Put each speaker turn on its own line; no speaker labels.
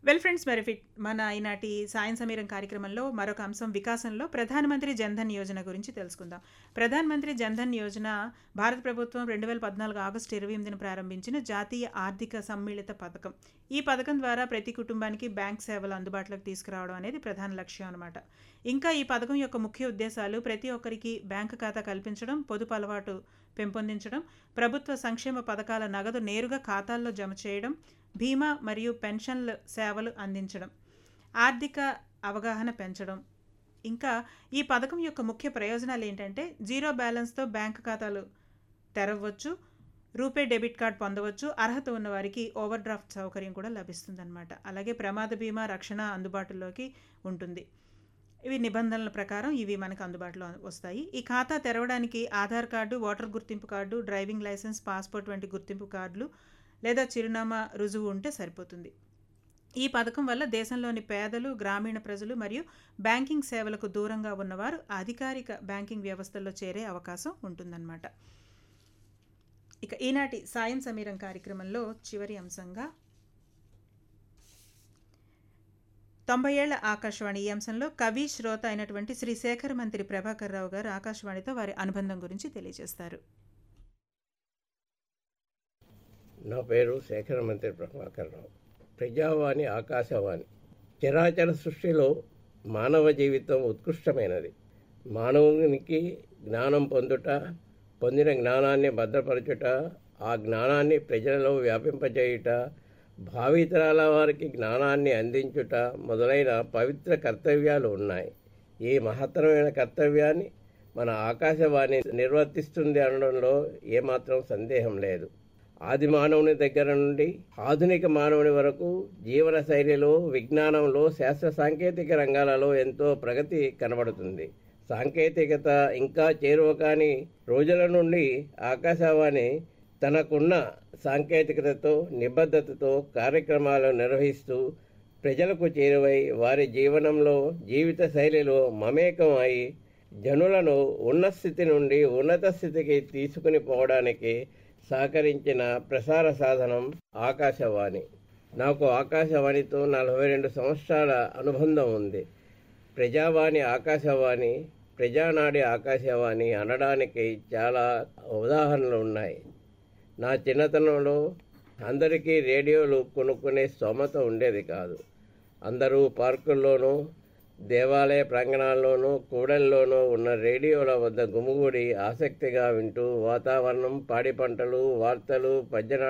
well friends మరి fit మన ఈనాటి సాయం సమీరం కార్యక్రమంలో మరొక అంశం వికాసంలో ప్రధానమంత్రి జన్ధన్ యోజన గురించి తెలుసుకుందాం ప్రధానమంత్రి జన్ధన్ యోజన భారత ప్రభుత్వం రెండు వేల పద్నాలుగు ఆగస్టు ఇరవై ఎనిమిదిన ప్రారంభించిన జాతీయ ఆర్థిక సమ్మిళిత పథకం ఈ పథకం ద్వారా ప్రతి కుటుంబానికి బ్యాంక్ సేవలు అందుబాటులోకి తీసుకురావడం అనేది ప్రధాన లక్ష్యం అనమాట ఇంకా ఈ పథకం యొక్క ముఖ్య ఉద్దేశాలు ప్రతి ఒక్కరికి బ్యాంకు ఖాతా కల్పించడం పొదుపు అలవాటు పెంపొందించడం ప్రభుత్వ సంక్షేమ పథకాల నగదు నేరుగా ఖాతాల్లో జమ చేయడం బీమా మరియు పెన్షన్ల సేవలు అందించడం ఆర్థిక అవగాహన పెంచడం ఇంకా ఈ పథకం యొక్క ముఖ్య ప్రయోజనాలు ఏంటంటే జీరో బ్యాలెన్స్తో బ్యాంక్ ఖాతాలు తెరవచ్చు రూపే డెబిట్ కార్డ్ పొందవచ్చు అర్హత ఉన్న వారికి ఓవర్ డ్రాఫ్ట్ సౌకర్యం కూడా లభిస్తుందన్నమాట అలాగే ప్రమాద బీమా రక్షణ అందుబాటులోకి ఉంటుంది ఇవి నిబంధనల ప్రకారం ఇవి మనకు అందుబాటులో వస్తాయి ఈ ఖాతా తెరవడానికి ఆధార్ కార్డు ఓటర్ గుర్తింపు కార్డు డ్రైవింగ్ లైసెన్స్ పాస్పోర్ట్ వంటి గుర్తింపు కార్డులు లేదా చిరునామా రుజువు ఉంటే సరిపోతుంది ఈ పథకం వల్ల దేశంలోని పేదలు గ్రామీణ ప్రజలు మరియు బ్యాంకింగ్ సేవలకు దూరంగా ఉన్నవారు అధికారిక బ్యాంకింగ్ వ్యవస్థల్లో చేరే అవకాశం ఉంటుందన్నమాట ఇక ఈనాటి సాయం సమీరం కార్యక్రమంలో చివరి అంశంగా తొంభై ఏళ్ల ఆకాశవాణి ఈ అంశంలో కవి శ్రోత అయినటువంటి శ్రీ శేఖర్ మంత్రి ప్రభాకర్ రావు గారు ఆకాశవాణితో వారి అనుబంధం గురించి తెలియజేస్తారు
నా పేరు శేఖర మంత్రి ప్రభాకర్ రావు ప్రజావాణి ఆకాశవాణి చరాచర సృష్టిలో మానవ జీవితం ఉత్కృష్టమైనది మానవునికి జ్ఞానం పొందుట పొందిన జ్ఞానాన్ని భద్రపరచుట ఆ జ్ఞానాన్ని ప్రజలలో వ్యాపింపజేయుట భావితరాల వారికి జ్ఞానాన్ని అందించుట మొదలైన పవిత్ర కర్తవ్యాలు ఉన్నాయి ఈ మహత్తరమైన కర్తవ్యాన్ని మన ఆకాశవాణి నిర్వర్తిస్తుంది అనడంలో ఏమాత్రం సందేహం లేదు ఆది మానవుని దగ్గర నుండి ఆధునిక మానవుని వరకు జీవన శైలిలో విజ్ఞానంలో శాస్త్ర సాంకేతిక రంగాలలో ఎంతో ప్రగతి కనబడుతుంది సాంకేతికత ఇంకా చేరువ కాని రోజుల నుండి ఆకాశవాణి తనకున్న సాంకేతికతతో నిబద్ధతతో కార్యక్రమాలు నిర్వహిస్తూ ప్రజలకు చేరువై వారి జీవనంలో జీవిత శైలిలో మమేకం అయి జనులను ఉన్నత స్థితి నుండి ఉన్నత స్థితికి తీసుకుని పోవడానికి సహకరించిన ప్రసార సాధనం ఆకాశవాణి నాకు ఆకాశవాణితో నలభై రెండు సంవత్సరాల అనుబంధం ఉంది ప్రజావాణి ఆకాశవాణి ప్రజానాడి ఆకాశవాణి అనడానికి చాలా ఉదాహరణలు ఉన్నాయి నా చిన్నతనంలో అందరికీ రేడియోలు కొనుక్కునే స్తోమత ఉండేది కాదు అందరూ పార్కుల్లోనూ దేవాలయ ప్రాంగణాల్లోనూ కూడల్లోనూ ఉన్న రేడియోల వద్ద గుమిగూడి ఆసక్తిగా వింటూ వాతావరణం పాడి పంటలు వార్తలు పద్యనాటకాలు